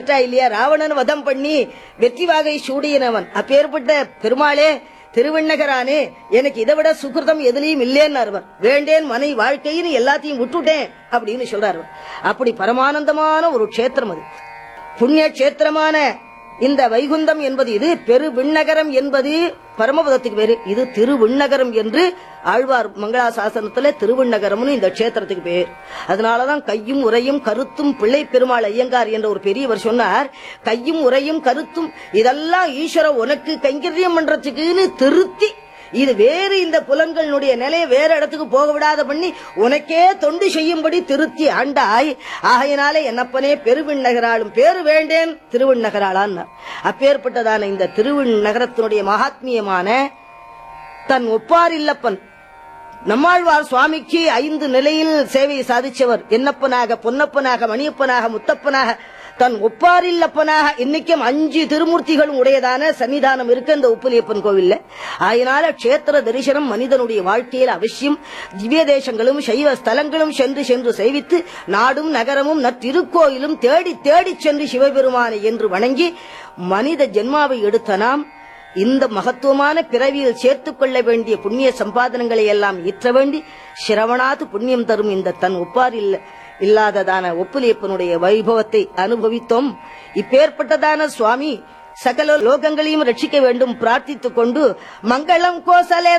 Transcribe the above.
பெற்றா இல்லையா ராவணன் வதம் பண்ணி வெற்றி வாகை சூடியனவன் அப்பேற்பட்ட பெருமாளே திருவண்ணகரானே எனக்கு இதை விட சுகிருதம் எதுலயும் இல்லேன்னு அவர் வேண்டேன் மனை வாழ்க்கைன்னு எல்லாத்தையும் விட்டுட்டேன் அப்படின்னு சொல்றாரு அவர். அப்படி பரமானந்தமான ஒரு க்ஷேத்திரம் அது புண்ணிய க்ஷேத்திரமான இந்த வைகுந்தம் என்பது இது பெரு விண்ணகரம் என்பது பரமபதத்துக்கு பேரு இது திருவிண்ணகரம் என்று ஆழ்வார் மங்களாசாசனத்துல திருவிண்ணகரம்னு இந்த க்ஷேத்திரத்துக்கு பேர் அதனாலதான் கையும் உரையும் கருத்தும் பிள்ளை பெருமாள் ஐயங்கார் என்ற ஒரு பெரியவர் சொன்னார் கையும் உரையும் கருத்தும் இதெல்லாம் ஈஸ்வர உனக்கு கைங்கரியம் பண்றதுக்குன்னு திருத்தி இது வேறு இந்த புலன்களுடைய நிலையை வேற இடத்துக்கு போக விடாத பண்ணி உனக்கே தொண்டு செய்யும்படி திருத்தி ஆண்டாய் ஆகையினாலே என்னப்பனே பெருவிண்ணகராளும் பேரு வேண்டேன் திருவிண்ணகராளான் அப்பேற்பட்டதான இந்த திருவிண்ணகரத்தினுடைய மகாத்மியமான தன் ஒப்பாரில்லப்பன் நம்மாழ்வார் சுவாமிக்கு ஐந்து நிலையில் சேவை சாதிச்சவர் என்னப்பனாக பொன்னப்பனாக மணியப்பனாக முத்தப்பனாக தன் ஒப்பாரில்லப்பனாக இன்னைக்கும் அஞ்சு திருமூர்த்திகளும் உடையதான சன்னிதானம் இருக்கு இந்த உப்புலியப்பன் கோவில்ல அதனால க்ஷேத்திர தரிசனம் மனிதனுடைய வாழ்க்கையில் அவசியம் திவ்ய தேசங்களும் சைவ ஸ்தலங்களும் சென்று சென்று சேவித்து நாடும் நகரமும் நத்திருக்கோயிலும் தேடி தேடி சென்று சிவபெருமானை என்று வணங்கி மனித ஜென்மாவை எடுத்த நாம் இந்த மகத்துவமான பிறவியில் சேர்த்துக் கொள்ள வேண்டிய புண்ணிய சம்பாதனங்களை எல்லாம் ஈற்ற வேண்டி சிரவணாது புண்ணியம் தரும் இந்த தன் ஒப்பார் இல்ல இல்லாததான ஒப்புலியப்பனுடைய வைபவத்தை அனுபவித்தோம் இப்பேற்பட்டதான சுவாமி சகல லோகங்களையும் ரட்சிக்க வேண்டும் பிரார்த்தித்துக் கொண்டு மங்களம் கோசலே